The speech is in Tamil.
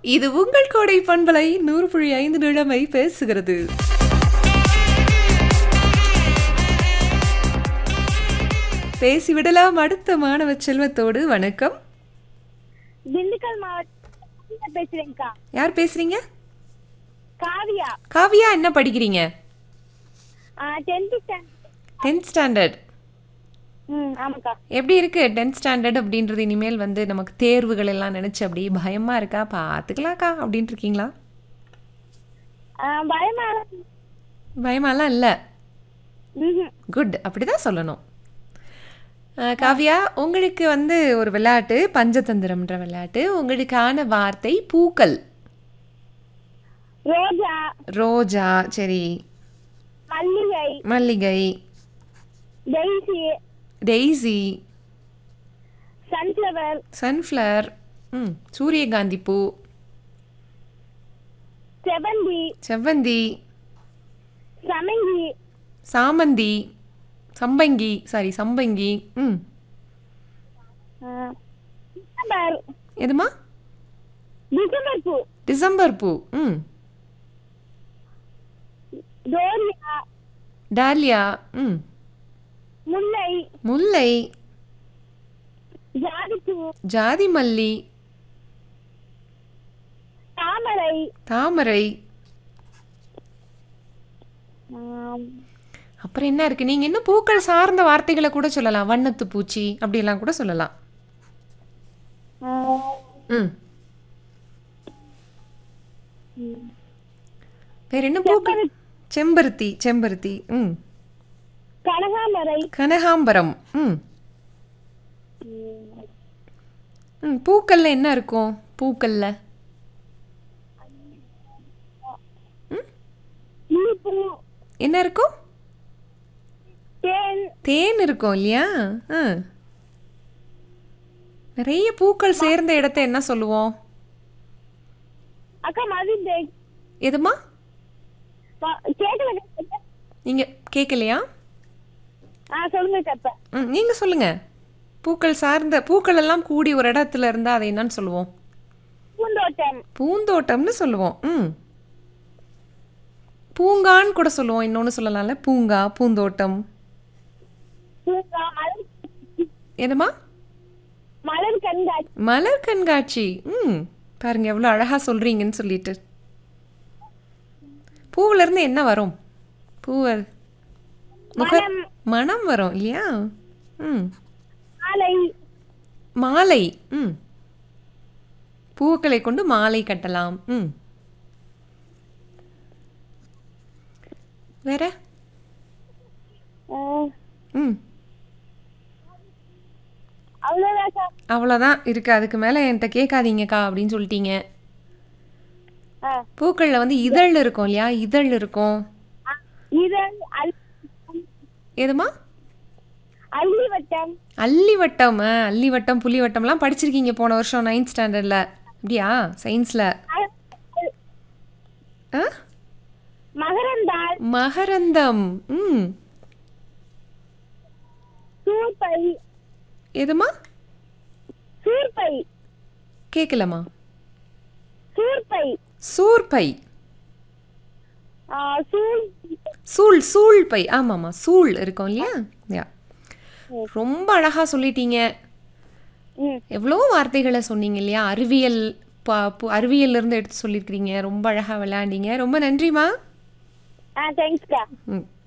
இது உங்கள் கோடை பண்பலை நூறு புள்ளி ஐந்து நிழமை பேசுகிறது பேசிவிடலாம் அடுத்த மாணவ செல்வத்தோடு வணக்கம் திண்டுக்கல் மாவட்டம் பேசுறேன்க்கா யார் பேசுறீங்க காவியா காவியா என்ன படிக்கிறீங்க டென்த்து ஸ்டாண்டர்ட் டென்த் ஸ்டாண்டர்ட் ம் ஆமாக்கா எப்படி இருக்கு டென்த் ஸ்டாண்டர்ட் அப்படின்றது இனிமேல் வந்து நமக்கு தேர்வுகள் எல்லாம் நினைச்சு அப்படியே பயமா இருக்கா பார்த்துக்கலாம்க்கா அப்படின்ட்டு இருக்கீங்களா ஆ, பயமா பயமாலாம் இல்லை ம்ஹும். குட் அப்படிதான் சொல்லணும் அஹ், காவ்யா உங்களுக்கு வந்து ஒரு விளையாட்டு பஞ்சதந்திரம்ன்ற விளையாட்டு உங்களுக்கான வார்த்தை பூக்கள் ரோஜா ரோஜா சரி மல்லிகை மல்லிகை டெய்ஸி டெய்ஸி சன்ஃப்ளவர் சன்ஃப்ளவர் ம் சூரியகாந்தி பூ செவந்தி செவ்வந்தி சமங்கி சாமந்தி சம்பங்கி சாரி சம்பங்கி ம் ஆ, டிசம்பர் எதுமா டிசம்பர் பூ டிசம்பர் பூ ம் டோரியா டாலியா ம் முல்லை முல்லை ஜாதிப்பூ ஜாதி மல்லி தாமரை தாமரை ஆம், அப்புறம் என்ன இருக்கு நீங்க இன்னும் பூக்கள் சார்ந்த வார்த்தைகளை கூட சொல்லலாம் வண்ணத்து பூச்சி அப்படியெல்லாம் கூட சொல்லலாம் ஆ, ம் வேற என்ன பூக்கள் செம்பருத்தி செம்பருத்தி ம் கனகாமரை கனகாம்பரம் ம் ம் பூக்கள்ல என்ன இருக்கும் பூக்கள்ல இனிப்பூ என்ன இருக்கும் தேன் தேன் இருக்கும் இல்லையா ஆ நிறைய பூக்கள் சேர்ந்த இடத்த என்ன சொல்லுவோம் அக்கா மதி எதுமா கேட்கல நீங்க கேட்கலையா ஆ சொல்லுங்க கப்ப ம் நீங்க சொல்லுங்க பூக்கள் சார்ந்த பூக்கள் எல்லாம் கூடி ஒரு இடத்துல இருந்தா அதை என்னன்னு சொல்லுவோம் பூந்தோட்டம் பூந்தோட்டம்னு சொல்லுவோம் ம் பூங்கான்னு கூட சொல்லுவோம் இன்னொன்று சொல்லலாம்ல பூங்கா பூந்தோட்டம் பூங்கா மலர் எதுமா மலர் கண்காட்சி மலர் கண்காட்சி ம் பாருங்க எவ்வளோ அழகா சொல்றீங்கன்னு சொல்லிட்டு பூவுல இருந்து என்ன வரும் பூவை முக மனம் மனம் வரும் இல்லையா ம் மாலை மாலை ம் பூக்களை கொண்டு மாலை கட்டலாம் ம் வேற ஆ, ம் அவ்வளோதாக்கா அவ்வளோதான் இருக்கு அதுக்கு மேலே என்கிட்ட கேட்காதீங்கக்கா அப்படின்னு சொல்லிட்டீங்க ஆ, பூக்களில் வந்து இதழ் இருக்கும் இல்லையா இதழ் இருக்கும் ஆ, இதழ் அல்- எதுமா அள்ளி வட்டம் அல்லிவட்டம் ஆ, அல்லிவட்டம் புலிவட்டம்லாம் படிச்சிருக்கீங்க போன வருஷம் நைன்த் ஸ்டாண்டர்டில் அப்படியா சயின்ஸில் அ- அல்- ஆ மகரந்தாள் மகரந்தம் ம் சூர்பை எதுமா சூர்பை கேட்கலம்மா சூர்பை சூர்பை ஆ, சூழ் சூள் சூள் பை ஆமாம்மா சூள் இருக்கும் இல்லையா யா ரொம்ப அழகாக சொல்லிட்டீங்க ம் எவ்வளோ வார்த்தைகளை சொன்னீங்க இல்லையா அறிவியல் ப பு- அறிவியல்ல இருந்து எடுத்து சொல்லியிருக்கிறீங்க ரொம்ப அழகாக விளையாண்டீங்க ரொம்ப நன்றிம்மா ஆ தேங்க்ஸ்க்கா ம்